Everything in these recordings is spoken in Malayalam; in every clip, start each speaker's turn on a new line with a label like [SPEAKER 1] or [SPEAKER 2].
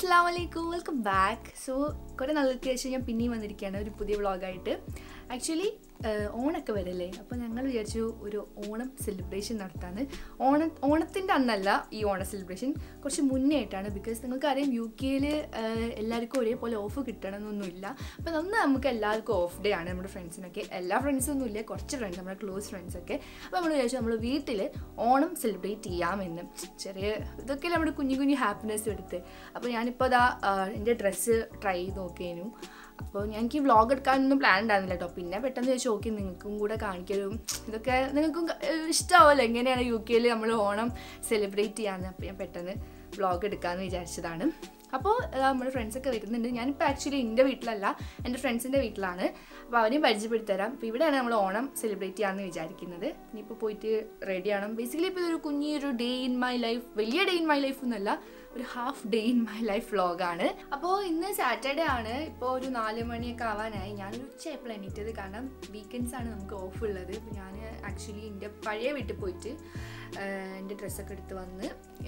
[SPEAKER 1] അസ്സാം വലൈക്കും വെൽക്കം ബാക്ക് സോ കുറേ നാളുകൾക്ക് ശേഷം ഞാൻ പിന്നെയും വന്നിരിക്കുകയാണ് ഒരു പുതിയ വ്ളോഗായിട്ട് ആക്ച്വലി ഓണൊക്കെ വരല്ലേ അപ്പോൾ ഞങ്ങൾ വിചാരിച്ചു ഒരു ഓണം സെലിബ്രേഷൻ നടത്താന്ന് ഓണ ഓണത്തിൻ്റെ അന്നല്ല ഈ ഓണ സെലിബ്രേഷൻ കുറച്ച് മുന്നേ ആയിട്ടാണ് ബിക്കോസ് നിങ്ങൾക്കറിയാം യു കെയിൽ എല്ലാവർക്കും ഒരേപോലെ ഓഫ് കിട്ടണമെന്നൊന്നുമില്ല അപ്പോൾ അന്ന് നമുക്ക് എല്ലാവർക്കും ഓഫ് ഡേ ആണ് നമ്മുടെ ഫ്രണ്ട്സിനൊക്കെ എല്ലാ ഫ്രണ്ട്സും ഒന്നും ഇല്ല കുറച്ച് ഫ്രണ്ട്സ് നമ്മുടെ ക്ലോസ് ഫ്രണ്ട്സൊക്കെ അപ്പോൾ നമ്മൾ വിചാരിച്ചു നമ്മൾ വീട്ടിൽ ഓണം സെലിബ്രേറ്റ് ചെയ്യാമെന്ന് ചെറിയ ഇതൊക്കെ നമ്മുടെ കുഞ്ഞു കുഞ്ഞു ഹാപ്പിനെസ് എടുത്ത് അപ്പോൾ ഞാനിപ്പോൾ അതാ എൻ്റെ ഡ്രസ്സ് ട്രൈ ചെയ്ത് നോക്കിയേനു അപ്പോൾ ഞാൻ എനിക്ക് വ്ളോഗ് എടുക്കാനൊന്നും പ്ലാൻ ഉണ്ടായിരുന്നില്ല കേട്ടോ പിന്നെ പെട്ടെന്ന് ചോദിച്ചു നോക്കി നിങ്ങൾക്കും കൂടെ കാണിക്കലും ഇതൊക്കെ നിങ്ങൾക്കും ഇഷ്ടമാവല്ലോ എങ്ങനെയാണ് യു കെയിൽ നമ്മൾ ഓണം സെലിബ്രേറ്റ് ചെയ്യാമെന്ന് അപ്പോൾ ഞാൻ പെട്ടെന്ന് വ്ളോഗ് എടുക്കാമെന്ന് വിചാരിച്ചതാണ് അപ്പോൾ നമ്മുടെ ഫ്രണ്ട്സൊക്കെ വരുന്നുണ്ട് ഞാനിപ്പോൾ ആക്ച്വലി എൻ്റെ വീട്ടിലല്ല എൻ്റെ ഫ്രണ്ട്സിൻ്റെ വീട്ടിലാണ് അപ്പോൾ അവരെയും പരിചയപ്പെടുത്തി തരാം അപ്പോൾ ഇവിടെയാണ് നമ്മൾ ഓണം സെലിബ്രേറ്റ് ചെയ്യാമെന്ന് വിചാരിക്കുന്നത് ഇനിയിപ്പോൾ പോയിട്ട് റെഡി ആവണം ബേസിക്കലി ഇപ്പോൾ ഇതൊരു കുഞ്ഞൊരു ഡേ ഇൻ മൈ ലൈഫ് വലിയ ഡേ ഇൻ മൈ ലൈഫ് എന്നല്ല ഒരു half day in my life വ്ളോഗാണ് അപ്പോൾ ഇന്ന് സാറ്റർഡേ ആണ് ഇപ്പോൾ ഒരു നാല് മണിയൊക്കെ ആവാനായി ഞാനൊരു ഉച്ചയപ്പോൾ എണീറ്റത് കാരണം വീക്കെൻഡ്സ് ആണ് നമുക്ക് ഓഫ് ഉള്ളത് അപ്പോൾ ഞാൻ ആക്ച്വലി എൻ്റെ പഴയ വീട്ടിൽ പോയിട്ട് എൻ്റെ ഡ്രസ്സൊക്കെ എടുത്ത് വന്ന്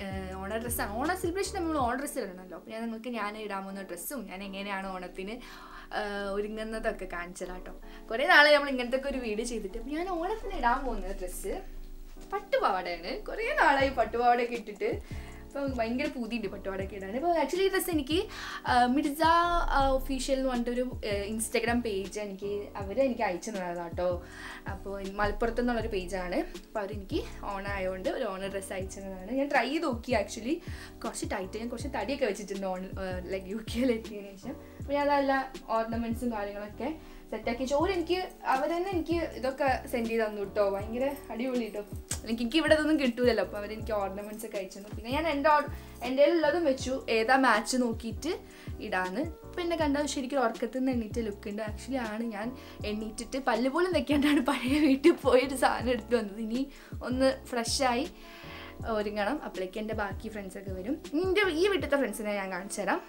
[SPEAKER 1] ഓണ ഡ്രസ്സാണ് ഓണ സെലിബ്രേഷൻ നമ്മൾ ഓണ ഡ്രസ്സ് ഇടണമല്ലോ അപ്പോൾ ഞാൻ നിങ്ങൾക്ക് ഞാൻ ഇടാൻ പോകുന്ന ഡ്രസ്സും ഞാൻ എങ്ങനെയാണ് ഓണത്തിന് ഒരുങ്ങുന്നതൊക്കെ കാണിച്ചതാട്ടോ കുറേ നാളെ നമ്മൾ ഇങ്ങനത്തെ ഒക്കെ ഒരു വീഡിയോ ചെയ്തിട്ട് അപ്പോൾ ഞാൻ ഓണത്തിന് ഇടാൻ പോകുന്ന ഡ്രസ്സ് പട്ടുപാവാടയാണ് കുറേ നാളായി പട്ടുപാവാടയൊക്കെ ഇട്ടിട്ട് അപ്പം ഭയങ്കര പൂതിയുണ്ട് പട്ടുപാടൊക്കെ ഇടാൻ അപ്പോൾ ആക്ച്വലി ഈ ഡ്രസ്സ് എനിക്ക് മിർസ ഒഫീഷ്യൽ എന്ന് പറഞ്ഞിട്ടൊരു ഇൻസ്റ്റാഗ്രാം പേജ് എനിക്ക് അവർ എനിക്ക് അയച്ചു തന്നതാണ് കേട്ടോ അപ്പോൾ മലപ്പുറത്ത് നിന്നുള്ളൊരു പേജാണ് അപ്പോൾ അവരെനിക്ക് ഓണം ആയതുകൊണ്ട് ഒരു ഓണർ ഡ്രസ്സ് അയച്ചു തന്നതാണ് ഞാൻ ട്രൈ ചെയ്ത് നോക്കി ആക്ച്വലി കുറച്ച് ടൈറ്റ് ഞാൻ കുറച്ച് തടിയൊക്കെ വെച്ചിട്ടുണ്ട് ഓൺ ലൈക്ക് യു കെയിലെത്തിയതിനു ശേഷം അപ്പോൾ ഞാൻ അതല്ല ഓർണമെൻറ്റ്സും കാര്യങ്ങളൊക്കെ സെറ്റാക്കി ചോറ് എനിക്ക് അവർ തന്നെ എനിക്ക് ഇതൊക്കെ സെൻഡ് ചെയ്ത് തന്നു കേട്ടോ ഭയങ്കര അടിപൊളി കേട്ടോ എനിക്ക് എനിക്ക് ഇവിടെ ഇതൊന്നും കിട്ടൂലല്ലോ അപ്പോൾ അവരെനിക്ക് ഓർണമെൻറ്റ്സ് ഒക്കെ അയച്ചു തന്നു പിന്നെ ഞാൻ എൻ്റെ എൻ്റെ ഉള്ളതും വെച്ചു ഏതാ മാച്ച് നോക്കിയിട്ട് ഇടാന്ന് ഇപ്പം എന്നെ കണ്ടാൽ ശരിക്കും ഉറക്കത്തിൽ നിന്ന് എണ്ണീറ്റ് ലുക്ക് ഉണ്ട് ആക്ച്വലി ആണ് ഞാൻ എണ്ണീറ്റിട്ട് പല്ല് പോലും വെക്കാണ്ടാണ് പഴയ വീട്ടിൽ പോയൊരു സാധനം എടുത്ത് വന്നത് ഇനി ഒന്ന് ഫ്രഷായി ഒരുങ്ങണം അപ്പോഴേക്ക് എൻ്റെ ബാക്കി ഫ്രണ്ട്സൊക്കെ വരും എൻ്റെ ഈ വീട്ടിലത്തെ ഫ്രണ്ട്സിനെ ഞാൻ കാണിച്ചു തരാം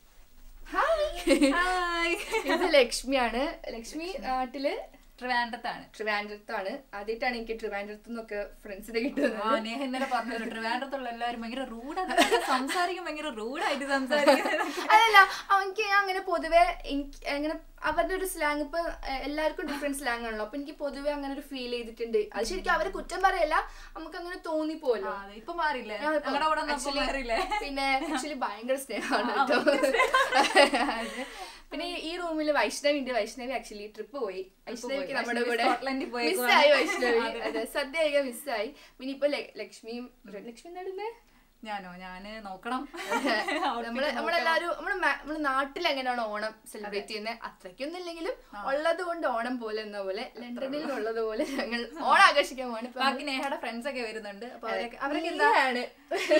[SPEAKER 1] ഹായ് ഇത് ലക്ഷ്മിയാണ് ലക്ഷ്മി നാട്ടില്
[SPEAKER 2] ട്രിവാൻഡ്രത്താണ്
[SPEAKER 1] ട്രിവാൻഡ്രത്താണ് ആദ്യമായിട്ടാണ് എനിക്ക് ട്രിവാൻഡ്രത്ത് നിന്നൊക്കെ ഫ്രണ്ട്സിനെ കിട്ടുന്നത്
[SPEAKER 2] ആ നേഹ ഇന്നലെ പറഞ്ഞു ട്രിവാൻഡ്രത്തുള്ള എല്ലാവരും ഭയങ്കര റൂഡാണ് സംസാരിക്കും ഭയങ്കര റൂഡായിട്ട് സംസാരിക്കും
[SPEAKER 1] അതല്ല എനിക്ക് അങ്ങനെ പൊതുവെ എനിക്ക് അങ്ങനെ അവരുടെ ഒരു സ്ലാങ് ഇപ്പൊ എല്ലാവർക്കും ഡിഫറെന്റ് സ്ലാങ് ആണല്ലോ അപ്പൊ എനിക്ക് പൊതുവെ അങ്ങനെ ഒരു ഫീൽ ചെയ്തിട്ടുണ്ട് അത് ശരിക്കും അവരെ കുറ്റം പറയല്ല നമുക്ക് അങ്ങനെ തോന്നിപ്പോലോ
[SPEAKER 2] ആ, ഇപ്പൊ മാറിയില്ലേ
[SPEAKER 1] ഞാൻ ഇപ്പൊ
[SPEAKER 2] ഞങ്ങളുടെ കൂടെ ഒന്നും
[SPEAKER 1] actually-
[SPEAKER 2] മാറിയില്ലേ
[SPEAKER 1] പിന്നെ ആക്ച്വലി ഭയങ്കര സ്നേഹമാണ് കേട്ടോ അതെ. പിന്നെ ഈ റൂമിൽ വൈഷ്ണവി ഉണ്ട് വൈഷ്ണവി ആക്ച്വലി ട്രിപ്പ് പോയി വൈഷ്ണവിക്ക് നമ്മുടെ കൂടെ
[SPEAKER 2] സ്കോട്ട്ലൻഡിൽ പോയേക്കുവാണ്.
[SPEAKER 1] മിസ്സായി വൈഷ്ണവി അതെ സദ്യ കഴിക്കാൻ മിസ്സായി പിന്നെ ഇപ്പൊ ല- ലക്ഷ്മിയും ലക്ഷ്മി എന്താ
[SPEAKER 2] ഞാനോ ഞാന് നോക്കണം
[SPEAKER 1] നമ്മള് നമ്മളെല്ലാരും നമ്മള് മാ- നമ്മള് നാട്ടിൽ എങ്ങനെയാണ് ഓണം സെലിബ്രേറ്റ് ചെയ്യുന്നത് അത്രയ്ക്കൊന്നും ഇല്ലെങ്കിലും ഉള്ളത് കൊണ്ട് ഓണം പോലെ എന്ന പോലെ ലണ്ടനിൽ ഉള്ളത് പോലെ ഞങ്ങൾ ഓണം ആഘോഷിക്കാൻ പോവാണ് ഇപ്പൊ
[SPEAKER 2] ബാക്കി നേഹയുടെ ഫ്രണ്ട്സ് ഒക്കെ വരുന്നുണ്ട് അപ്പൊ അവരൊക്കെ അവരൊക്കെ
[SPEAKER 1] നീ
[SPEAKER 2] എന്താ
[SPEAKER 1] ആണ്.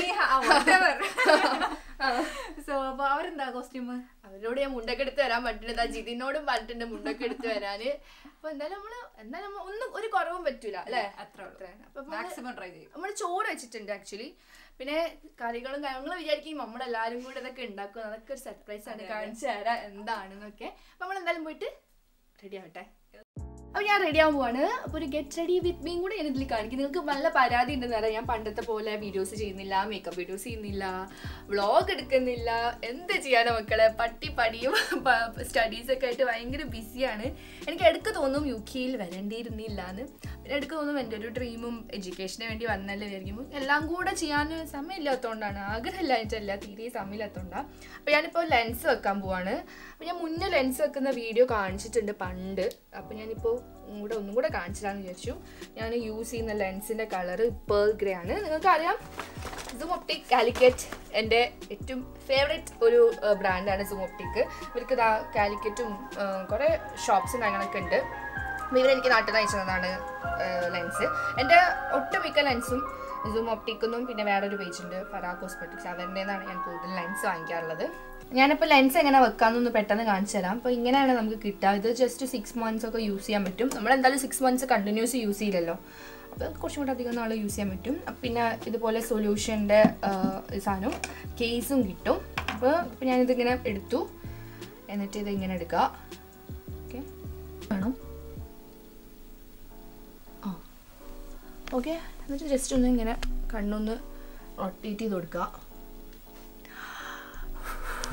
[SPEAKER 2] സോ അപ്പൊ അവരെന്താ കോസ്റ്റ്യൂം
[SPEAKER 1] അവരോട് ഞാൻ മുണ്ടൊക്കെ എടുത്ത് വരാൻ പറ്റുന്നത് ആ ജിതിനോടും പറഞ്ഞിട്ടുണ്ട് മുണ്ടൊക്കെ എടുത്ത് വരാന് അപ്പൊ എന്തായാലും നമ്മള് എന്തായാലും നമ്മ- ഒന്നും ഒരു കുറവും പറ്റൂല അല്ലെ
[SPEAKER 2] അത്ര
[SPEAKER 1] അത്രയാണ്. അപ്പൊ
[SPEAKER 2] മാക്സിമം ട്രൈ ചെയ്യും
[SPEAKER 1] നമ്മൾ ചോറ് വെച്ചിട്ടുണ്ട് ആക്ച്വലി പിന്നെ കറികളും കാര്യങ്ങളും വിചാരിക്കും നമ്മളെല്ലാരും കൂടെ ഇതൊക്കെ ഉണ്ടാക്കും അതൊക്കെ ഒരു സർപ്രൈസ് ആണ് കാണിച്ചു തരാം എന്താണെന്നൊക്കെ അപ്പൊ നമ്മൾ എന്തായാലും പോയിട്ട് റെഡി ആവട്ടെ അപ്പോൾ ഞാൻ റെഡി ആവാൻ പോവാണ് അപ്പോൾ ഒരു ഗെറ്റ് റെഡി വിത്ത് മീൻ കൂടെ ഞാൻ ഇതിൽ കാണിക്കും നിങ്ങൾക്ക് നല്ല പരാതി ഉണ്ടെന്ന് പറയാം ഞാൻ പണ്ടത്തെ പോലെ വീഡിയോസ് ചെയ്യുന്നില്ല മേക്കപ്പ് വീഡിയോസ് ചെയ്യുന്നില്ല വ്ളോഗ് എടുക്കുന്നില്ല എന്ത് ചെയ്യാനോ മക്കളെ പട്ടി പടിയും സ്റ്റഡീസൊക്കെ ആയിട്ട് ഭയങ്കര ബിസിയാണ് എനിക്ക് ഇടയ്ക്ക് തോന്നും യു കെയിൽ വരേണ്ടിയിരുന്നില്ല എന്ന് പിന്നെ ഇടയ്ക്ക് തോന്നും എൻ്റെ ഒരു ഡ്രീമും എഡ്യൂക്കേഷന് വേണ്ടി വന്നല്ലേ വിചാരിക്കുമ്പോൾ എല്ലാം കൂടെ ചെയ്യാൻ സമയമില്ലാത്തതുകൊണ്ടാണ് ആഗ്രഹമില്ലായിട്ടല്ല തീരെ സമയമില്ലാത്തതുകൊണ്ടാണ് അപ്പോൾ ഞാനിപ്പോൾ ലെൻസ് വെക്കാൻ പോവാണ് അപ്പോൾ ഞാൻ മുന്നേ ലെൻസ് വെക്കുന്ന വീഡിയോ കാണിച്ചിട്ടുണ്ട് പണ്ട് അപ്പോൾ ഞാനിപ്പോൾ കൂടെ ഒന്നും കൂടെ കാണിച്ചിടാന്ന് വിചാരിച്ചു ഞാൻ യൂസ് ചെയ്യുന്ന ലെൻസിൻ്റെ കളറ് പേൾ ഗ്രേ ആണ് നിങ്ങൾക്കറിയാം സൂം ഒപ്റ്റിക് കാലിക്കറ്റ് എൻ്റെ ഏറ്റവും ഫേവറേറ്റ് ഒരു ബ്രാൻഡാണ് സൂം ഒപ്റ്റിക് ഇവർക്ക് ഇതാ കാലിക്കറ്റും കുറേ ഷോപ്സും കാര്യങ്ങളൊക്കെ ഉണ്ട് അപ്പോൾ ഇവരെനിക്ക് നാട്ടിൽ നിന്ന് അയച്ചതാണ് ലെൻസ് എൻ്റെ ഒട്ടുമിക്ക ലെൻസും സൂം ഒപ്റ്റിക്കൊന്നും പിന്നെ വേറൊരു പേജ് ഉണ്ട് ഫറാ കോസ്മെറ്റിക്സ് അവരുടെ നിന്നാണ് ഞാൻ കൂടുതൽ ലെൻസ് വാങ്ങിക്കാറുള്ളത് ഞാനിപ്പോൾ ലെൻസ് എങ്ങനെ വെക്കാമെന്നൊന്ന് പെട്ടെന്ന് കാണിച്ചു തരാം അപ്പോൾ ഇങ്ങനെയാണ് നമുക്ക് കിട്ടുക ഇത് ജസ്റ്റ് സിക്സ് മന്ത്സ് ഒക്കെ യൂസ് ചെയ്യാൻ പറ്റും നമ്മൾ എന്തായാലും സിക്സ് മന്ത്സ് കണ്ടിന്യൂസ് യൂസ് ചെയ്യില്ലല്ലോ അപ്പോൾ കുറച്ചും കൂടെ അധികം നാൾ യൂസ് ചെയ്യാൻ പറ്റും അപ്പൊ പിന്നെ ഇതുപോലെ സൊല്യൂഷൻ്റെ സാധനവും കേസും കിട്ടും അപ്പോൾ ഇപ്പോൾ ഞാനിതിങ്ങനെ എടുത്തു എന്നിട്ട് ഇത് ഇങ്ങനെ എടുക്കുക ഓക്കെ വേണം ആ ഓക്കെ എന്നിട്ട് ജസ്റ്റ് ഒന്ന് ഇങ്ങനെ കണ്ണൊന്ന് റൊട്ടേറ്റ് ചെയ്ത് കൊടുക്കുക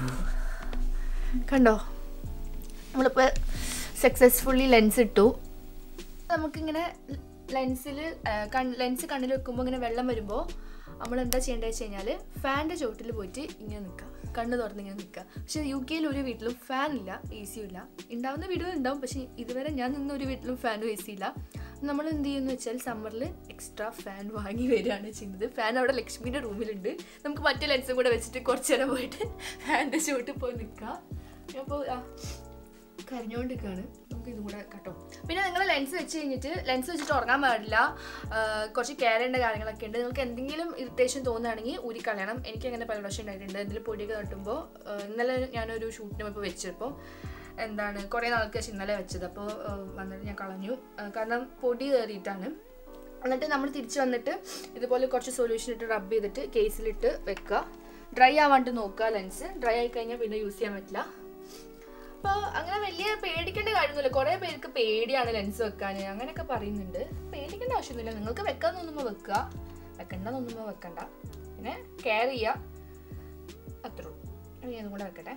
[SPEAKER 1] കണ്ടോ നമ്മളിപ്പോൾ സക്സസ്ഫുള്ളി ലെൻസ് ഇട്ടു നമുക്കിങ്ങനെ ലെൻസിൽ ലെൻസ് കണ്ണിൽ വെക്കുമ്പോൾ ഇങ്ങനെ വെള്ളം വരുമ്പോൾ നമ്മൾ എന്താ ചെയ്യേണ്ടത് വെച്ച് കഴിഞ്ഞാൽ ഫാനിൻ്റെ ചോട്ടിൽ പോയിട്ട് ഇങ്ങനെ നിൽക്കുക കണ്ണ് തുറന്ന് ഇങ്ങനെ നിൽക്കുക പക്ഷേ യു കെയിൽ ഒരു വീട്ടിലും ഫാൻ ഇല്ല എ സിയും ഇല്ല ഉണ്ടാവുന്ന വീടുകൾ ഉണ്ടാവും പക്ഷേ ഇതുവരെ ഞാൻ നിന്ന ഒരു വീട്ടിലും ഫാനും എ സി ഇല്ല നമ്മൾ എന്ത് ചെയ്യുമെന്ന് വെച്ചാൽ സമ്മറിൽ എക്സ്ട്രാ ഫാൻ വാങ്ങി വരികയാണ് ചെയ്യുന്നത് ഫാൻ അവിടെ ലക്ഷ്മിയുടെ റൂമിലുണ്ട് നമുക്ക് മറ്റേ ലെൻസും കൂടെ വെച്ചിട്ട് കുറച്ച് നേരം പോയിട്ട് ഫാനിൻ്റെ ചോട്ടിൽ പോയി നിൽക്കാം അപ്പോൾ ആ കരഞ്ഞോണ്ടിരിക്കുകയാണ് നമുക്ക് ഇതും കൂടെ കേട്ടോ പിന്നെ നിങ്ങൾ ലെൻസ് വെച്ച് കഴിഞ്ഞിട്ട് ലെൻസ് വെച്ചിട്ട് ഉറങ്ങാൻ പാടില്ല ആ, കുറച്ച് കെയർ ചെയ്യേണ്ട കാര്യങ്ങളൊക്കെ ഉണ്ട് നിങ്ങൾക്ക് എന്തെങ്കിലും ഇറിറ്റേഷൻ തോന്നുകയാണെങ്കിൽ ഊരി കളയണം എനിക്ക് അങ്ങനെ പല പ്രാവശ്യം ഉണ്ടായിട്ടുണ്ട് ഇതിൽ പൊടിയൊക്കെ തട്ടുമ്പോൾ ആ, ഇന്നലെ ഞാനൊരു ഷൂട്ടിന് ഇപ്പോൾ വെച്ചപ്പോൾ എന്താണ് കുറേ നാൾക്ക് ശേഷം ഇന്നലെ വെച്ചത് അപ്പോൾ വന്നിട്ട് ഞാൻ കളഞ്ഞു ആ, കാരണം പൊടി കയറിയിട്ടാണ് എന്നിട്ട് നമ്മൾ തിരിച്ച് വന്നിട്ട് ഇതുപോലെ കുറച്ച് സൊല്യൂഷൻ ഇട്ട് റബ്ബ് ചെയ്തിട്ട് കേസിലിട്ട് വെക്കുക ഡ്രൈ ആവാണ്ട് നോക്കുക ലെൻസ് ഡ്രൈ ആയി കഴിഞ്ഞാൽ പിന്നെ യൂസ് ചെയ്യാൻ പറ്റില്ല അപ്പോൾ അങ്ങനെ വലിയ പേടിക്കേണ്ട കാര്യമൊന്നുമില്ല കുറേ പേർക്ക് പേടിയാണ് ലെൻസ് വെക്കാൻ അങ്ങനെയൊക്കെ പറയുന്നുണ്ട് പേടിക്കേണ്ട ആവശ്യമൊന്നുമില്ല നിങ്ങൾക്ക് വെക്കാൻ തോന്നുമ്പോൾ വെക്കുക വെക്കണ്ട തോന്നുമ്പോൾ വെക്കണ്ട പിന്നെ കെയർ ചെയ്യുക അത്രേ ഉള്ളൂ ഇനി ഞാൻ ഇതും കൂടെ വെക്കട്ടെ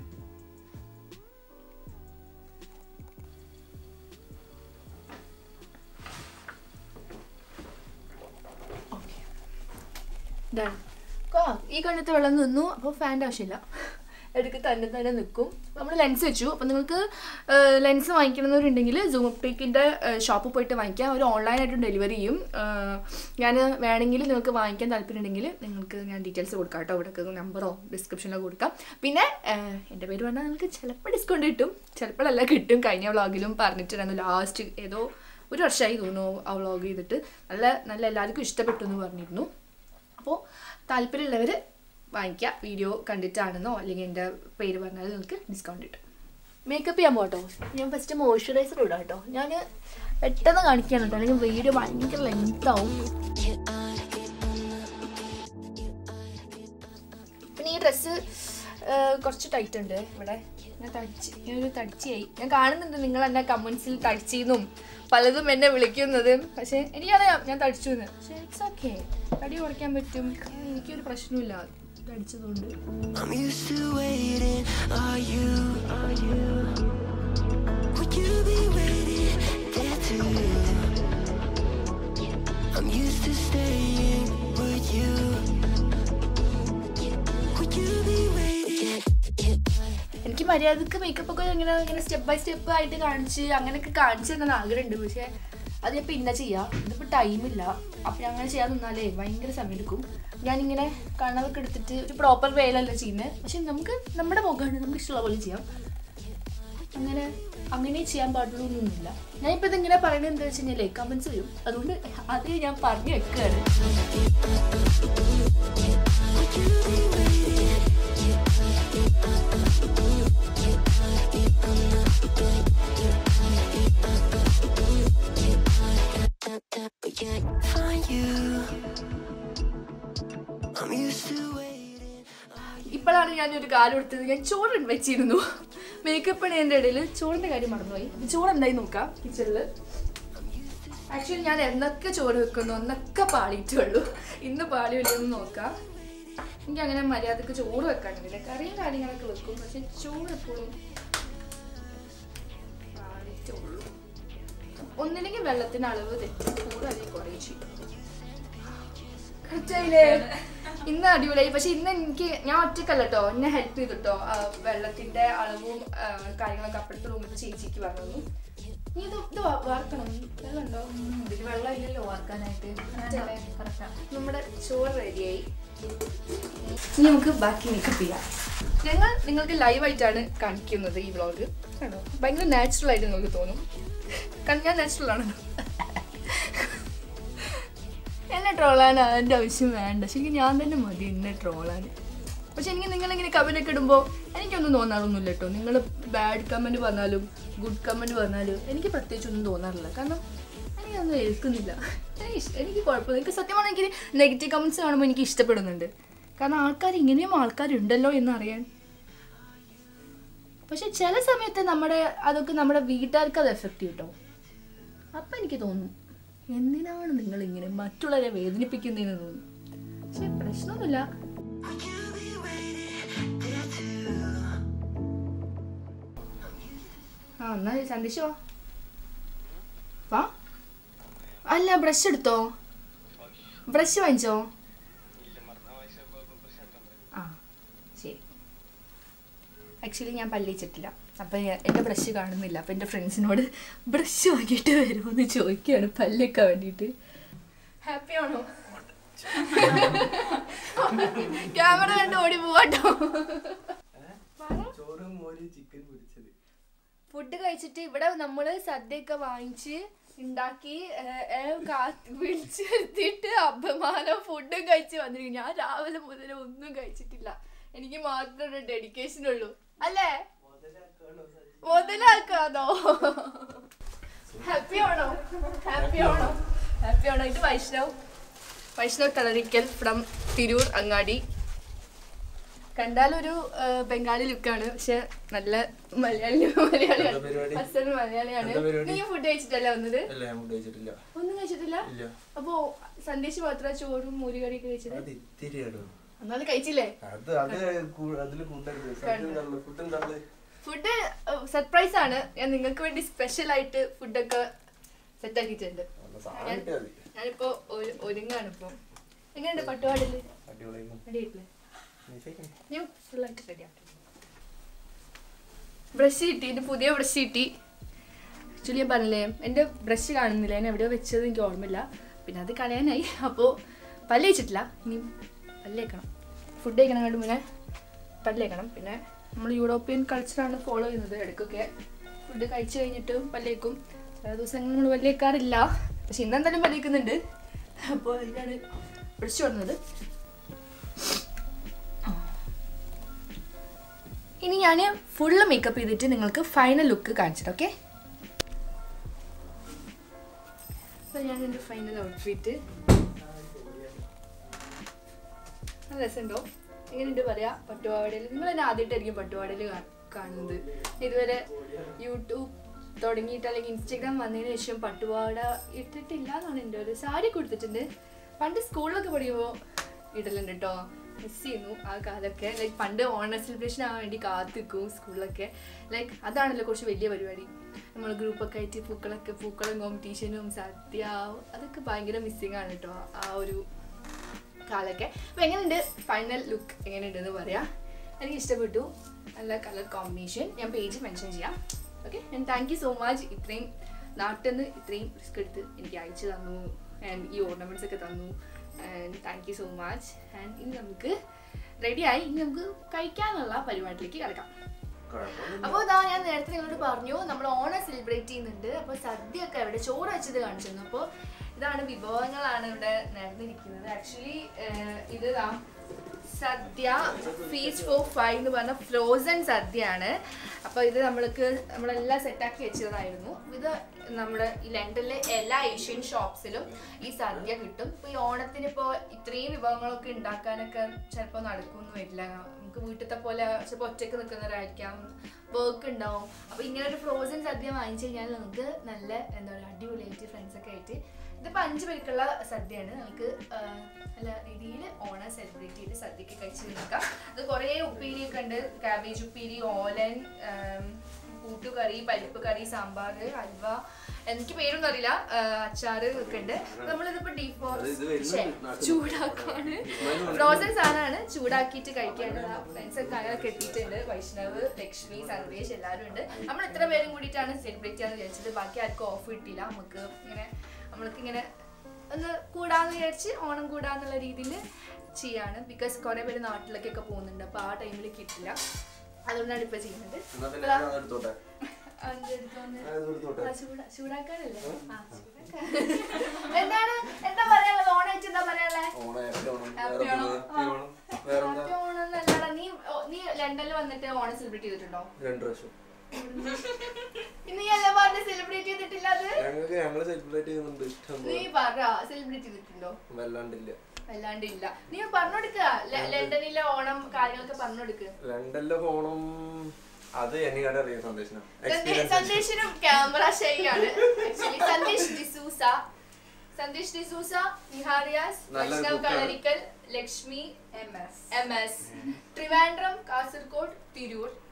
[SPEAKER 1] ഡൺ ആ ഈ കണ്ണത്തെ വെള്ളം നിന്നു അപ്പോൾ ഫാൻ്റെ ആവശ്യമില്ല ഇടയ്ക്ക് തന്നെ തന്നെ നിൽക്കും നമ്മൾ ലെൻസ് വെച്ചു അപ്പോൾ നിങ്ങൾക്ക് ലെൻസ് വാങ്ങിക്കണമെന്നുണ്ടെങ്കിൽ സൂം ഒപ്റ്റിക്കിൻ്റെ ഷോപ്പിൽ പോയിട്ട് വാങ്ങിക്കാം അവർ ഓൺലൈനായിട്ടും ഡെലിവറി ചെയ്യും ഞാൻ വേണമെങ്കിൽ നിങ്ങൾക്ക് വാങ്ങിക്കാൻ താല്പര്യമുണ്ടെങ്കിൽ നിങ്ങൾക്ക് ഞാൻ ഡീറ്റെയിൽസ് കൊടുക്കാം കേട്ടോ ഇവിടെ നമ്പറോ ഡിസ്ക്രിപ്ഷനിലോ കൊടുക്കാം പിന്നെ ഏഹ്, എൻ്റെ പേര് പറഞ്ഞാൽ നിങ്ങൾക്ക് ചിലപ്പോൾ ഡിസ്കൗണ്ട് കിട്ടും ചിലപ്പോഴല്ല കിട്ടും കഴിഞ്ഞ വ്ളോഗിലും പറഞ്ഞിട്ടുണ്ടായിരുന്നു ലാസ്റ്റ് ഏതോ ഒരു വർഷമായി തോന്നുന്നു ആ വ്ളോഗ് ചെയ്തിട്ട് നല്ല നല്ല എല്ലാവർക്കും ഇഷ്ടപ്പെട്ടു എന്ന് പറഞ്ഞിരുന്നു അപ്പോൾ താല്പര്യമുള്ളവർ വാങ്ങിക്കുക വീഡിയോ കണ്ടിട്ടാണെന്നോ അല്ലെങ്കിൽ എൻ്റെ പേര് പറഞ്ഞാൽ നിങ്ങൾക്ക് ഡിസ്കൗണ്ട് കിട്ടും മേക്കപ്പ് ചെയ്യാൻ പോട്ടോ ഞാൻ ഫസ്റ്റ് മോയ്സ്ചറൈസർ ഇടാം കേട്ടോ ഞാൻ പെട്ടെന്ന് കാണിക്കാൻ കേട്ടോ അല്ലെങ്കിൽ വീഡിയോ ഭയങ്കര ലെങ്ത് ആവും പിന്നെ ഈ ഡ്രസ്സ് കുറച്ച് ടൈറ്റ് ഉണ്ട് ഇവിടെ ഞാൻ തടിച്ച് ഞാനൊരു തടിച്ചായി ഞാൻ കാണുന്നുണ്ട് നിങ്ങൾ എന്നെ കമൻസിൽ തടിച്ചെന്നും പലതും എന്നെ വിളിക്കുന്നത് പക്ഷേ എനിക്കറിയാം ഞാൻ തടിച്ചു എന്ന് പക്ഷേ ഇറ്റ്സ് ഓക്കെ തടി കുറയ്ക്കാൻ പറ്റും എനിക്കൊരു പ്രശ്നമില്ല തടിച്ചതുകൊണ്ട്
[SPEAKER 3] I'm used to waiting. Are you? Are you? Would you be waiting there too? I'm used to staying. Would you? Would you be waiting?
[SPEAKER 1] എനിക്ക് മര്യാദക്ക് മേക്കപ്പ് ഒക്കെ ഇങ്ങനെ ഇങ്ങനെ സ്റ്റെപ്പ് ബൈ സ്റ്റെപ്പ് ആയിട്ട് കാണിച്ച് അങ്ങനെയൊക്കെ കാണിച്ചു തരണം ആഗ്രഹമുണ്ട് പക്ഷേ അത് ഞാൻ പിന്നെ ചെയ്യാം ഇതിപ്പോൾ ടൈമില്ല അപ്പം അങ്ങനെ ചെയ്യാൻ നിന്നാലേ ഭയങ്കര സമയം എടുക്കും ഞാനിങ്ങനെ കണ്ണതൊക്കെ എടുത്തിട്ട് ഒരു പ്രോപ്പർ വേലല്ല ചെയ്യുന്നത് പക്ഷെ നമുക്ക് നമ്മുടെ മുഖമാണ് നമുക്ക് ഇഷ്ടമുള്ള പോലെ ചെയ്യാം അങ്ങനെ അങ്ങനെ ചെയ്യാൻ പാടുള്ളൂ എന്നൊന്നുമില്ല ഞാനിപ്പോൾ ഇതിങ്ങനെ പറയുന്നത് എന്താ വെച്ച് കഴിഞ്ഞാലേ കമൻസ് വരും അതുകൊണ്ട് അത് ഞാൻ പറഞ്ഞു വെക്കുകയാണ്
[SPEAKER 3] But can't find you. I'm used to waiting.
[SPEAKER 1] ഇപ്പോഴാണ് ഞാൻ ഒരു കാലം എടുത്തത് ഞാൻ ചോറ് വെച്ചിരുന്നു മേക്കപ്പ് പണിയുടെ ഇടയിൽ ചോറിന്റെ കാര്യം മറന്നുപോയി ഇത് ചോറ് എന്തായി നോക്കാം കിച്ചണിൽ ആക്ച്വലി ഞാൻ എന്നൊക്കെ ചോറ് വെക്കുന്നു ഒന്നൊക്കെ പാളിയിട്ടുള്ളൂ ഇന്ന് പാളി വല്ലതും നോക്കാം എനിക്ക് അങ്ങനെ മര്യാദക്ക് ചോറ് വെക്കാനില്ല കറിയും കാര്യങ്ങളൊക്കെ വെക്കും പക്ഷെ ചോറ് എപ്പോഴും പാളിയിട്ടുള്ളൂ ഒന്നില്ലെങ്കിൽ വെള്ളത്തിന് അളവ് തെറ്റും കൂടെ അല്ലെങ്കിൽ കുറയും ചെയ്യും കറക്റ്റായില്ലേ ഇന്ന് അടിപൊളിയായി പക്ഷെ ഇന്ന് എനിക്ക് ഞാൻ ഒറ്റക്കല്ല കേട്ടോ എന്നെ ഹെൽപ്പ് ചെയ്തിട്ടോ വെള്ളത്തിന്റെ അളവും ആ, കാര്യങ്ങളൊക്കെ അപ്പുറത്തെ റൂമിൽ ചേച്ചിക്ക് പറഞ്ഞു നീ ഇത് ഇത് വാ- വാർക്കണം വെള്ളം ഉണ്ടോ
[SPEAKER 2] ഇതിൽ വെള്ളം ഇല്ലല്ലോ വാർക്കാനായിട്ട്
[SPEAKER 1] കറക്റ്റല്ലേ?
[SPEAKER 2] കറക്റ്റാ
[SPEAKER 1] നമ്മുടെ ചോറ് റെഡിയായി ഇനി നമുക്ക് ബാക്കി മേക്കപ്പ് ചെയ്യാം ഞങ്ങൾ നിങ്ങൾക്ക് ലൈവായിട്ടാണ് കാണിക്കുന്നത് ഈ വ്ളോഗ് കണ്ടോ ഭയങ്കര നാച്ചുറൽ ആയിട്ട് നിങ്ങൾക്ക് തോന്നും കാരണം ഞാൻ നാച്ചുറൽ ആണല്ലോ എന്നെ ട്രോളാൻ അതിൻ്റെ ആവശ്യം വേണ്ട ശരിക്കും ഞാൻ തന്നെ മതി എന്നെ ട്രോളാൻ പക്ഷെ എനിക്ക് നിങ്ങളിങ്ങനെ കമൻ്റ് ഒക്കെ ഇടുമ്പോൾ എനിക്കൊന്നും തോന്നാറൊന്നുമില്ല കേട്ടോ നിങ്ങൾ ബാഡ് കമൻറ്റ് പറഞ്ഞാലും ഗുഡ് കമൻറ്റ് പറഞ്ഞാലും എനിക്ക് പ്രത്യേകിച്ചൊന്നും തോന്നാറില്ല കാരണം എനിക്കൊന്നും ഏൽക്കുന്നില്ല എനിക്ക് ഇഷ്- എനിക്ക് കുഴപ്പമില്ല എനിക്ക് സത്യമാണ് എനിക്ക് നെഗറ്റീവ് കമൻറ്റ്സ് കാണുമ്പോൾ എനിക്ക് ഇഷ്ടപ്പെടുന്നുണ്ട് കാരണം ആൾക്കാർ ഇങ്ങനെയും ആൾക്കാരുണ്ടല്ലോ എന്നറിയാൻ പക്ഷെ ചില സമയത്ത് നമ്മുടെ അതൊക്കെ നമ്മുടെ വീട്ടുകാർക്ക് അത് എഫക്റ്റ് കിട്ടോ അപ്പം എനിക്ക് തോന്നും എന്തിനാണ് നിങ്ങൾ ഇങ്ങനെ മറ്റുള്ളവരെ വേദനിപ്പിക്കുന്നതെന്ന് തോന്നും പക്ഷെ പ്രശ്നമൊന്നുമില്ല
[SPEAKER 3] Would you be waiting there too?
[SPEAKER 1] ആ എന്നാ സന്ദേശം വാ വാ അല്ല ബ്രഷ് എടുത്തോ ബ്രഷ് വാങ്ങിച്ചോ ആ ശരി ആക്ച്വലി ഞാൻ പല്ലിച്ചിട്ടില്ല അപ്പം എൻ്റെ ബ്രഷ് കാണുന്നില്ല അപ്പം എൻ്റെ ഫ്രണ്ട്സിനോട് ബ്രഷ് വാങ്ങിയിട്ട് വരുമോ എന്ന് ചോദിക്കുകയാണ് പല്ലൊക്കെ വേണ്ടിയിട്ട് ഹാപ്പി ആണോ ക്യാമറ കണ്ട് ഓടി പോവാട്ടോ
[SPEAKER 4] ചോറും മോര് ചിക്കൻ പൊരിച്ചത്
[SPEAKER 1] ഫുഡ് കഴിച്ചിട്ട് ഇവിടെ നമ്മൾ സദ്യയൊക്കെ വാങ്ങിച്ച് ഉണ്ടാക്കി ഏഹ്, ഏഹ്, കാത്ത് വിളിച്ച് വരുത്തിയിട്ട് അപമാനം ഫുഡും കഴിച്ച് വന്നിരിക്കും ഞാൻ രാവിലെ മുതൽ ഒന്നും കഴിച്ചിട്ടില്ല എനിക്ക് മാത്രമേ ഒരു ഡെഡിക്കേഷൻ ഉള്ളൂ അല്ലേ മുതലാക്കാതോ ഹാപ്പി ആണോ ഹാപ്പി ആണോ ഹാപ്പി ആണോ ഇത് വൈഷ്ണവ് വൈഷ്ണവ് കളരിക്കൽ ഫ്രം തിരൂർ അങ്ങാടി കണ്ടാലൊരു ആ, ബംഗാളി ലുക്കാണ് പക്ഷെ നല്ല മലയാളി മലയാളിയാണ്
[SPEAKER 4] എന്താ പരിപാടി?
[SPEAKER 1] അസൽ മലയാളിയാണ്
[SPEAKER 4] എന്താ പരിപാടി?
[SPEAKER 1] നീ ഫുഡ് കഴിച്ചിട്ടല്ലേ വന്നത്
[SPEAKER 4] അല്ല ഞാൻ ഫുഡ് കഴിച്ചിട്ടില്ല
[SPEAKER 1] ഒന്നും കഴിച്ചിട്ടില്ല
[SPEAKER 4] ഇല്ല
[SPEAKER 1] അപ്പോ സന്ദേശ് മാത്രം ചോറും മോരുകറിയൊക്കെ കഴിച്ചത്
[SPEAKER 4] അത് ഇത്തിരിയാടോ
[SPEAKER 1] എന്നാലും കഴിച്ചില്ലേ
[SPEAKER 4] അത് അത് കൂ- അതില് കൂട്ടരുത് ഫുഡ് എന്താണ്
[SPEAKER 1] ഫുഡ് സർപ്രൈസ് ആണ് ഞാൻ നിങ്ങൾക്ക് വേണ്ടി സ്പെഷ്യൽ ആയിട്ട് ഫുഡൊക്കെ സെറ്റ് ആക്കിയിട്ടുണ്ട്
[SPEAKER 4] നല്ല സാധനം കിട്ടിയാൽ മതി
[SPEAKER 1] ഞാനിപ്പോ ഒരു- ഒരുങ്ങാണ് ഇപ്പൊ എങ്ങനെയുണ്ട് പട്ടുപാടില്
[SPEAKER 4] അടിപൊളിയായിരുന്നു
[SPEAKER 1] അടിയിട്ടില്ലേ
[SPEAKER 4] നീ ചെയ്യ്.
[SPEAKER 1] ഞാൻ ഫുള്ളായിട്ട് റെഡി ആക്കി ബ്രഷ് കിട്ടി എൻ്റെ പുതിയ ബ്രഷ് കിട്ടി ആക്ച്വലി ഞാൻ പറഞ്ഞില്ലേ എൻ്റെ ബ്രഷ് കാണുന്നില്ല ഞാൻ എവിടെയോ വെച്ചത് എനിക്ക് ഓർമ്മയില്ല പിന്നെ അത് കളയാനായി അപ്പോൾ പല്ല് വെച്ചിട്ടില്ല ഇനി പല്ല് വെക്കണം ഫുഡ് കഴിക്കണം കണ്ട് മുന്നേ പല്ല് വെക്കണം പിന്നെ നമ്മൾ യൂറോപ്യൻ കൾച്ചറാണ് ഫോളോ ചെയ്യുന്നത് ഇടയ്ക്കൊക്കെ ഫുഡ് കഴിച്ചു കഴിഞ്ഞിട്ട് പല്ലേക്കും ചില ദിവസങ്ങൾ നമ്മൾ പല്ല് വെക്കാറില്ല പക്ഷെ ഇന്നെന്തായാലും പല്ല് വെക്കുന്നുണ്ട് അപ്പോൾ അതിനാണ് ബ്രഷ് വന്നത് ഇനി ഞാൻ ഫുള്ള് മേക്കപ്പ് ചെയ്തിട്ട് നിങ്ങൾക്ക് ഫൈനൽ ലുക്ക് കാണിച്ചിട്ട് ഓക്കെ അപ്പോൾ ഞാൻ എൻ്റെ ഫൈനൽ ഔട്ട്ഫിറ്റ് നല്ല രസമുണ്ടോ എങ്ങനെയുണ്ട് പറയാ പട്ടുപാവാടയിൽ നിങ്ങൾ എന്നെ ആദ്യമായിട്ടായിരിക്കും പട്ടുപാവാടയിൽ കാണുന്നത് ഇതുവരെ യൂട്യൂബ് തുടങ്ങിയിട്ട് അല്ലെങ്കിൽ ഇൻസ്റ്റഗ്രാം വന്നതിന് ശേഷം പട്ടുപാവാട ഇട്ടിട്ടില്ല എന്നാണ് എൻ്റെ ഒരു സാരി കൊടുത്തിട്ടുണ്ട് പണ്ട് സ്കൂളിലൊക്കെ പഠിക്കുമ്പോൾ ഇടലുണ്ട് കേട്ടോ മിസ് ചെയ്യുന്നു ആ കാലമൊക്കെ ലൈക്ക് പണ്ട് ഓണർ സെലിബ്രേഷൻ ആവാൻ വേണ്ടി കാത്തിക്കും സ്കൂളിലൊക്കെ ലൈക്ക് അതാണല്ലോ കുറച്ച് വലിയ പരിപാടി നമ്മൾ ഗ്രൂപ്പൊക്കെ ആയിട്ട് പൂക്കളൊക്കെ പൂക്കളം കോമ്പറ്റീഷനും സദ്യ അതൊക്കെ ഭയങ്കര മിസ്സിങ് ആണ് കേട്ടോ ആ ഒരു കാലൊക്കെ അപ്പോൾ എങ്ങനെയുണ്ട് ഫൈനൽ ലുക്ക് എങ്ങനെയുണ്ടെന്ന് പറയാം എനിക്ക് ഇഷ്ടപ്പെട്ടു നല്ല കളർ കോമ്പിനേഷൻ ഞാൻ പേജ് മെൻഷൻ ചെയ്യാം ഓക്കെ ഞാൻ താങ്ക് യു സോ മച്ച് ഇത്രയും നാട്ടിൽ നിന്ന് ഇത്രയും റിസ്ക് എടുത്ത് എനിക്ക് അയച്ചു തന്നു ആൻഡ് ഈ ഓർണമെൻറ്റ്സ് ഒക്കെ തന്നു and thank you so much and ഇനി നമുക്ക് റെഡിയായി ഇനി നമുക്ക് കഴിക്കാനുള്ള പരിപാടിയിലേക്ക് കിടക്കാം
[SPEAKER 4] കുഴപ്പമൊന്നുമില്ല.
[SPEAKER 1] അപ്പോൾ ഇതാ ഞാൻ നേരത്തെ നിങ്ങളോട് പറഞ്ഞു നമ്മൾ ഓണം സെലിബ്രേറ്റ് ചെയ്യുന്നുണ്ട് അപ്പോൾ സദ്യ ഒക്കെ ഇവിടെ ചോറ് വെച്ചത് കാണിച്ചിരുന്നു അപ്പോൾ ഇതാണ് വിഭവങ്ങളാണ് ഇവിടെ നടന്നിരിക്കുന്നത് ആക്ച്വലി ഇത് ദാ സദ്യ ഫീസ് ഫോർ ഫൈവ് എന്ന് പറഞ്ഞ ഫ്രോസൺ സദ്യയാണ് അപ്പോൾ ഇത് നമ്മൾക്ക് നമ്മളെല്ലാം സെറ്റാക്കി വെച്ചതായിരുന്നു ഇത് നമ്മുടെ ഈ ലണ്ടനിലെ എല്ലാ ഏഷ്യൻ ഷോപ്സിലും ഈ സദ്യ കിട്ടും ഇപ്പോൾ ഈ ഓണത്തിന് ഇപ്പോൾ ഇത്രയും വിഭവങ്ങളൊക്കെ ഉണ്ടാക്കാനൊക്കെ ചിലപ്പോൾ നടക്കുമെന്ന് വരില്ല നമുക്ക് വീട്ടിലത്തെ പോലെ ചിലപ്പോൾ ഒറ്റയ്ക്ക് നിൽക്കുന്നവരായിരിക്കാം വർക്ക് ഉണ്ടാവും അപ്പോൾ ഇങ്ങനെ ഒരു ഫ്രോസൺ സദ്യ വാങ്ങിച്ചു കഴിഞ്ഞാൽ നമുക്ക് നല്ല എന്താ പറയുക അടിപൊളിയായിട്ട് ഫ്രണ്ട്സൊക്കെ ആയിട്ട് ഇതിപ്പോൾ അഞ്ച് പേർക്കുള്ള സദ്യയാണ് നമുക്ക് ആ, നല്ല രീതിയിൽ ഓണം സെലിബ്രേറ്റ് ചെയ്ത് സദ്യക്ക് കഴിച്ച് നിൽക്കാം അത് കുറേ ഉപ്പേരിയൊക്കെ ഉണ്ട് കാബേജ് ഉപ്പേരി ഓലൻ ആം, കൂട്ടുകറി പരിപ്പ് കറി സാമ്പാർ ഹൽവ എനിക്ക് പേരൊന്നും അറിയില്ല ആ, അച്ചാറ് ഒക്കെ ഉണ്ട് നമ്മളിതിപ്പോൾ ഡീപ്
[SPEAKER 4] അത് ഇത് വരുന്നുണ്ട് നാട്ടിൽ.
[SPEAKER 1] ചൂടാക്കാണ് ഫ്രോസൺ സാധനമാണ് ചൂടാക്കിയിട്ട് കഴിക്കാനുള്ള ഫ്രണ്ട്സ് ഒക്കെ അങ്ങനെ കെട്ടിയിട്ടുണ്ട് വൈഷ്ണവ് ലക്ഷ്മി സന്ദേശ് എല്ലാവരും ഉണ്ട് നമ്മൾ ഇത്ര പേരും കൂടിയിട്ടാണ് സെലിബ്രേറ്റ് ചെയ്യാന്ന് വിചാരിച്ചത് ബാക്കി ആർക്കും ഓഫ് കിട്ടിയില്ല നമുക്ക് ഇങ്ങനെ നമ്മൾക്ക് ഇങ്ങനെ ഒന്ന് കൂടാന്ന് വിചാരിച്ച് ഓണം കൂടാന്നുള്ള രീതിയിൽ ചെയ്യാണ് ബിക്കോസ് കുറേ പേര് നാട്ടിലേക്കൊക്കെ പോകുന്നുണ്ട് അപ്പോൾ ആ ടൈമിൽ കിട്ടില്ല അതുകൊണ്ടാണ് ഇപ്പോൾ ചെയ്യുന്നത്
[SPEAKER 4] എന്നാ പിന്നെ ഞാൻ അത് എടുത്തോട്ടെ
[SPEAKER 1] അതിന്റെ അടുത്തൊന്ന്
[SPEAKER 4] ഞാൻ അത് എടുത്തോട്ടെ
[SPEAKER 1] ആ, ചൂടാ- ചൂടാക്കാനല്ലേ ആ, ചൂടാക്കാൻ. എന്താണ് എന്താ പറയാനുള്ളത് ഓണായിട്ട് എന്താ പറയാനുള്ളത്
[SPEAKER 4] ഓണം happy ഓണം
[SPEAKER 1] Happy
[SPEAKER 4] വേറെ
[SPEAKER 1] ഓണം.
[SPEAKER 4] happy ഓണം വേറെന്താ
[SPEAKER 1] ഹാപ്പി ഓണം എന്നല്ലടാ. നീ ഓ, നീ ലണ്ടനിൽ വന്നിട്ട് ഓണം സെലിബ്രേറ്റ് ചെയ്തിട്ടുണ്ടോ
[SPEAKER 4] രണ്ട് പ്രാവശ്യം
[SPEAKER 1] നീ അല്ല പറഞ്ഞ സെലിബ്രേറ്റ് ചെയ്തിട്ടില്ല അത്
[SPEAKER 4] ഞങ്ങൾക്ക് ഞങ്ങള് സെലിബ്രേറ്റ് ചെയ്യുന്നുണ്ട് ഇഷ്ടം
[SPEAKER 1] നീ
[SPEAKER 4] പോലെ
[SPEAKER 1] പറ സെലിബ്രേറ്റ് ചെയ്തിട്ടുണ്ടോ
[SPEAKER 4] വല്ലാണ്ടില്ല
[SPEAKER 1] അല്ലാണ്ട് ഇല്ല നീ പറഞ്ഞെടുക്കുക ലണ്ടനിലെ ഓണം കാര്യങ്ങളൊക്കെ പറഞ്ഞെടുക്കുക
[SPEAKER 4] ലണ്ടനിലെ ഓണം അത് എനിക്കാട് അറിയാം സന്ദേശനം എക്സ്പീരിയൻസ്
[SPEAKER 1] സന്ദേശിനും ക്യാമറ ഷൈയാണ് ആക്ച്വലി സന്ദേശ് ഡിസൂസ സന്ദേശ് ഡിസൂസ നിഹാരിയാസ്
[SPEAKER 4] നല്ലൊരു
[SPEAKER 1] വൈഷ്ണവ്
[SPEAKER 4] cook ആണ്.
[SPEAKER 1] Kalarikkal Lakshmi
[SPEAKER 2] M S
[SPEAKER 1] M S Trivandrum Kasaragod Tirur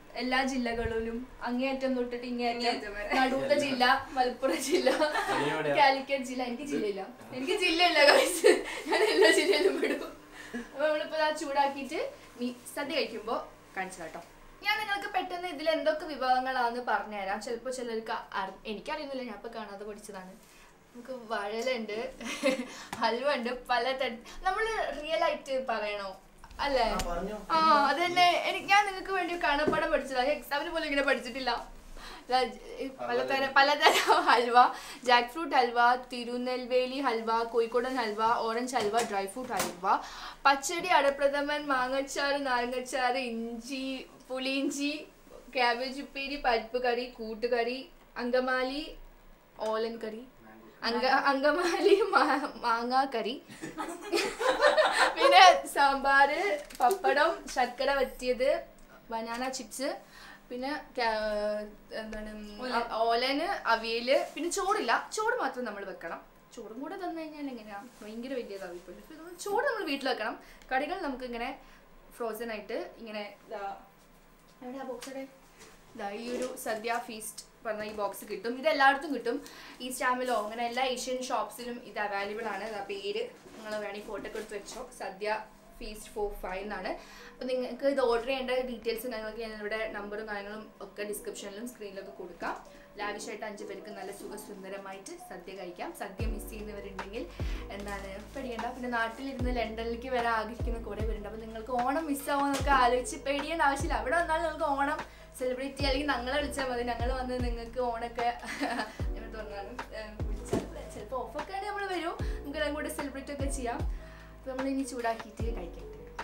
[SPEAKER 1] എല്ലാ ജില്ലകളിലും അങ്ങേയറ്റം തൊട്ടിട്ട് ഇങ്ങേയറ്റം
[SPEAKER 2] ഇങ്ങേയറ്റം വരെ.
[SPEAKER 1] നടുത്ത ജില്ല മലപ്പുറം ജില്ല
[SPEAKER 4] നീ എവിടെയാ?
[SPEAKER 1] കാലിക്കറ്റ് ജില്ല എനിക്ക് ജില്ലയില്ല എനിക്ക് ജില്ലയില്ല കഴിച്ച് ഞാൻ എല്ലാ ജില്ലയിലും വിടും അപ്പൊ നമ്മളിപ്പോ ആ ചൂടാക്കിയിട്ട് നീ സദ്യ കഴിക്കുമ്പോ കാണിച്ചു കേട്ടോ ഞാൻ നിങ്ങൾക്ക് പെട്ടെന്ന് ഇതിൽ എന്തൊക്കെ വിഭവങ്ങളാന്ന് പറഞ്ഞുതരാം ചിലപ്പോൾ ചിലർക്ക് അറി- എനിക്കറിയുന്നില്ല ഞാൻ ഇപ്പൊ കാണാതെ പഠിച്ചതാണ് നമുക്ക് വഴലുണ്ട് ഹൽവ ഉണ്ട് പല തര നമ്മൾ റിയൽ ആയിട്ട് പറയണോ അല്ലേ ആ അത് തന്നെ എനിക്ക് ഞാൻ നിങ്ങൾക്ക് വേണ്ടി കാണപ്പാടം പഠിച്ചതാണ് എക്സാമിന് പോലും ഇങ്ങനെ പഠിച്ചിട്ടില്ല ദാ ജ- പലതരം പലതരം ഹൽവ ജാക്ക് ഫ്രൂട്ട് ഹൽവ തിരുനെൽവേലി ഹൽവ കോഴിക്കോടൻ halwa orange halwa dry fruit halwa pachadi അടപ്രഥമൻ മാങ്ങച്ചാറ് നാരങ്ങച്ചാറ് ഇഞ്ചി പുളിയിഞ്ചി ക്യാബേജ് ഉപ്പേരി പരിപ്പ് കറി കൂട്ടുകറി അങ്കമാലി ഓലൻ കറി അങ്ക അങ്കമാലി മാ- മാങ്ങാ കറി പിന്നെ സാമ്പാറ് പപ്പടം ശർക്കര വറ്റിയത് ബനാന ചിപ്സ് പിന്നെ ക്യാ- എന്താണ് ഓലന് അവിയല് പിന്നെ ചോറില്ല ചോറ് മാത്രം നമ്മൾ വെക്കണം ചോറും കൂടെ തന്നു കഴിഞ്ഞാൽ എങ്ങനെയാ ഭയങ്കര വലിയതാവും ഇപ്പോൾ ഇപ്പൊ നമ്മൾ ചോറ് നമ്മൾ വീട്ടിൽ വെക്കണം കറികൾ നമുക്ക് ഇങ്ങനെ ഫ്രോസൺ ആയിട്ട് ഇങ്ങനെ ഇതാ എവിടെയാ ബോക്സടെ ഇതാ ഈ ഒരു സദ്യ ഫീസ്റ്റ് പറഞ്ഞ ഈ ബോക്സ് കിട്ടും ഇത് എല്ലായിടത്തും കിട്ടും ഈ സ്റ്റാമിലോ അങ്ങനെ എല്ലാ ഏഷ്യൻ ഷോപ്സിലും ഇത് അവൈലബിൾ ആണ് ഇതാ പേര് നിങ്ങൾ വേണമെങ്കിൽ ഫോട്ടോ ഒക്കെ എടുത്ത് വെച്ചോ സദ്യ ഫീസ്റ്റ് ഫോർ ഫൈവ് എന്നാണ് അപ്പോൾ നിങ്ങൾക്ക് ഇത് ഓർഡർ ചെയ്യേണ്ട ഡീറ്റെയിൽസ് ഞങ്ങൾക്ക് ഞാൻ ഇവിടെ നമ്പറും കാര്യങ്ങളും ഒക്കെ ഡിസ്ക്രിപ്ഷനിലും സ്ക്രീനിലൊക്കെ കൊടുക്കാം ലാവിഷായിട്ട് അഞ്ച് പേർക്ക് നല്ല സുഖസുന്ദരമായിട്ട് സദ്യ കഴിക്കാം സദ്യ മിസ് ചെയ്യുന്നവരുണ്ടെങ്കിൽ എന്താണ് പേടിയണ്ട പിന്നെ നാട്ടിലിരുന്ന് ലണ്ടനിലേക്ക് വരാൻ ആഗ്രഹിക്കുന്ന കുറേ പേരുണ്ട് അപ്പോൾ നിങ്ങൾക്ക് ഓണം മിസ്സാവുമെന്നൊക്കെ ആലോചിച്ച് പേടിയേണ്ട ആവശ്യമില്ല അവിടെ വന്നാൽ നിങ്ങൾക്ക് ഓണം സെലിബ്രേറ്റ് ചെയ്യുക അല്ലെങ്കിൽ ഞങ്ങളെ വിളിച്ചാൽ മതി ഞങ്ങൾ വന്ന് നിങ്ങൾക്ക് ഓണൊക്കെ ഞാൻ പറഞ്ഞാലും വിളിച്ചാൽ ചിലപ്പോൾ ഓഫൊക്കെ ആണെങ്കിൽ നമ്മൾ വരും നമുക്ക് എല്ലാം കൂടെ സെലിബ്രേറ്റ് ഒക്കെ ചെയ്യാം അപ്പോൾ നമ്മൾ ഇനി ചൂടാക്കിയിട്ട് കഴിക്കട്ടെ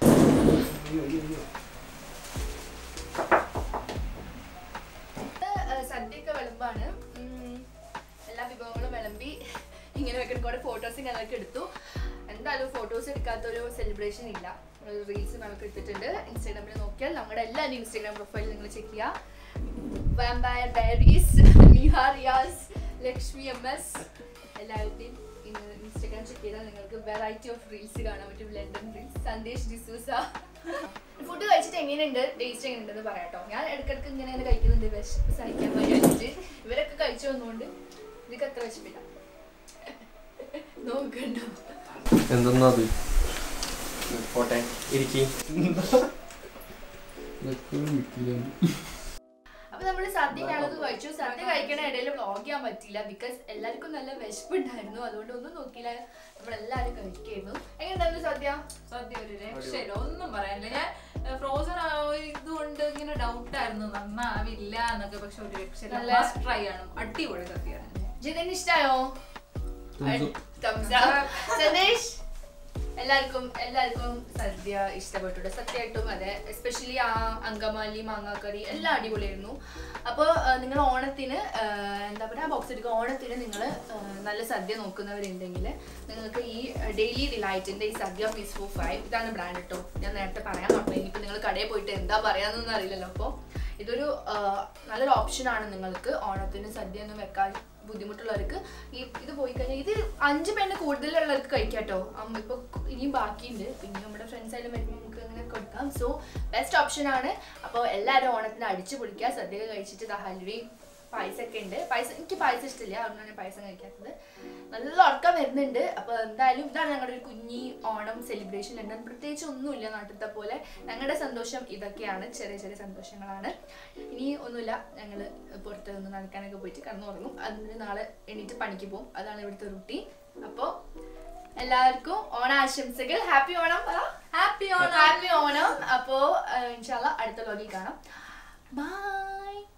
[SPEAKER 1] ഇത്, ഏഹ്, സദ്യയൊക്കെ വിളമ്പാണ് ഉം, എല്ലാ വിഭവങ്ങളും വിളമ്പി ഇങ്ങനെ വെക്കുന്ന കൂടെ ഫോട്ടോസും ഞങ്ങൾക്ക് എടുത്തു എന്തായാലും ഫോട്ടോസ് എടുക്കാത്തൊരു സെലിബ്രേഷൻ ഇല്ല റീൽസ് നമുക്ക് എടുത്തിട്ടുണ്ട് ഇൻസ്റ്റാഗ്രാമിൽ നോക്കിയാൽ നമ്മുടെ എല്ലാവരും ഇൻസ്റ്റാഗ്രാം പ്രൊഫൈൽ നിങ്ങൾ ചെക്ക് ചെയ്യുക വാമ്പയർ ഡയറീസ് നിഹാറിയാസ് ലക്ഷ്മി എം എസ് എല്ലാവരുടെയും ഇൻസ്റ്റാഗ്രാം ചെക്ക് ചെയ്താൽ നിങ്ങൾക്ക് വെറൈറ്റി ഓഫ് റീൽസ് കാണാൻ പറ്റും London reels Sandesh D'Souza food കഴിച്ചിട്ട് എങ്ങനെയുണ്ട് ടേസ്റ്റ് എങ്ങനെയുണ്ടെന്ന് പറയാട്ടോ ഞാൻ ഇടയ്ക്കിടയ്ക്ക് ഇങ്ങനെ ഇങ്ങനെ കഴിക്കുന്നുണ്ട് വിശപ്പ് സഹിക്കാൻ വയ്യായിട്ട് ഇവരൊക്കെ കഴിച്ചു വന്നുകൊണ്ട് ഇതൊക്കെ അത്ര വിശപ്പില്ല നോക്കണ്ടോ
[SPEAKER 4] എന്തെന്നാ അത് പോട്ടെ ഇരിക്കി
[SPEAKER 1] അപ്പൊ നമ്മള് സദ്യ ഞങ്ങൾക്ക് കഴിച്ചു സദ്യ കഴിക്കണ ഇടയിൽ വ്ളോഗ് ചെയ്യാൻ പറ്റില്ല ബിക്കോസ് എല്ലാവർക്കും നല്ല വിശപ്പുണ്ടായിരുന്നു അതുകൊണ്ട് ഒന്നും നോക്കിയില്ല നമ്മളെല്ലാരും കഴിക്കായിരുന്നു എങ്ങനെയുണ്ടായിരുന്നു സദ്യ
[SPEAKER 2] സദ്യ ഒരു രക്ഷയില്ല ഒന്നും പറയാനില്ല ഞാൻ ഫ്രോസൺ ഇതുകൊണ്ട് ഇങ്ങനെ ഡൗട്ട് ആയിരുന്നു നന്നാവില്ല എന്നൊക്കെ പക്ഷെ ഒരു രക്ഷയില്ല
[SPEAKER 1] നല്ല-
[SPEAKER 2] മസ്റ്റ് ട്രൈ ആണ് അടിപൊളി സദ്യയാണ്
[SPEAKER 1] ജിതിന് ഇഷ്ടായോ Thumbs up. സതീഷ് എല്ലാവർക്കും എല്ലാവർക്കും സദ്യ ഇഷ്ടപ്പെട്ടു സത്യമായിട്ടും അതെ എസ്പെഷ്യലി ആ അങ്കമാലി മാങ്ങാക്കറി എല്ലാം അടിപൊളിയായിരുന്നു അപ്പോൾ നിങ്ങൾ ഓണത്തിന് ആ, എന്താ പറയുക ബോക്സ് എടുക്കുക ഓണത്തിന് നിങ്ങൾ നല്ല സദ്യ നോക്കുന്നവരുണ്ടെങ്കിൽ നിങ്ങൾക്ക് ഈ ഡെയിലി ഡിലൈറ്റിൻ്റെ ഈ സദ്യ പീസ് ഫോർ ഫൈവ് ഇതാണ് ബ്രാൻഡ് കേട്ടോ ഞാൻ നേരത്തെ പറയാൻ പറഞ്ഞു ഇനിയിപ്പോൾ നിങ്ങൾ കടയിൽ പോയിട്ട് എന്താ പറയാന്നൊന്നും അറിയില്ലല്ലോ അപ്പോൾ ഇതൊരു ആ, നല്ലൊരു ഓപ്ഷനാണ് നിങ്ങൾക്ക് ഓണത്തിന് സദ്യ ഒന്നും വെക്കാൻ ബുദ്ധിമുട്ടുള്ളവർക്ക് ഈ ഇത് പോയി കഴിഞ്ഞാൽ ഇത് അഞ്ച് പെണ്ണ് കൂടുതലുള്ളവർക്ക് കഴിക്കാം കേട്ടോ ഇപ്പൊ ഇനിയും ബാക്കിയുണ്ട് പിന്നെ നമ്മുടെ ഫ്രണ്ട്സ് ആയാലും വരുമ്പോൾ നമുക്ക് അങ്ങനെ കൊടുക്കാം സോ ബെസ്റ്റ് ഓപ്ഷൻ ആണ് അപ്പോൾ എല്ലാവരും ഓണത്തിന് അടിച്ചു പൊളിക്കുക സദ്യ കഴിച്ചിട്ട് ദാ ഹൽവയും പായസമൊക്കെ ഉണ്ട് പായസം എനിക്ക് പായസം ഇഷ്ടമില്ല അതുകൊണ്ടാണ് ഞാൻ പായസം കഴിക്കാത്തത് നല്ല ഉറക്കം വരുന്നുണ്ട് അപ്പോൾ എന്തായാലും ഇതാണ് ഞങ്ങളുടെ ഒരു കുഞ്ഞി ഓണം സെലിബ്രേഷൻ ഉണ്ട് പ്രത്യേകിച്ച് ഒന്നുമില്ല നാട്ടിലത്തെ പോലെ ഞങ്ങളുടെ സന്തോഷം ഇതൊക്കെയാണ് ചെറിയ ചെറിയ സന്തോഷങ്ങളാണ് ഇനി ഒന്നുമില്ല ഞങ്ങൾ പുറത്ത് ഒന്ന് നടക്കാനൊക്കെ പോയിട്ട് കടന്നുറങ്ങും അതിന് നാളെ എണീറ്റ് പണിക്ക് പോകും അതാണ് ഇവിടുത്തെ റുട്ടീൻ അപ്പോൾ എല്ലാവർക്കും ഓണാശംസകൾ happy Onam happy Onam happy Onam അപ്പോൾ ഇൻഷാല്ല അടുത്ത വ്ലോഗിൽ കാണാം ബൈ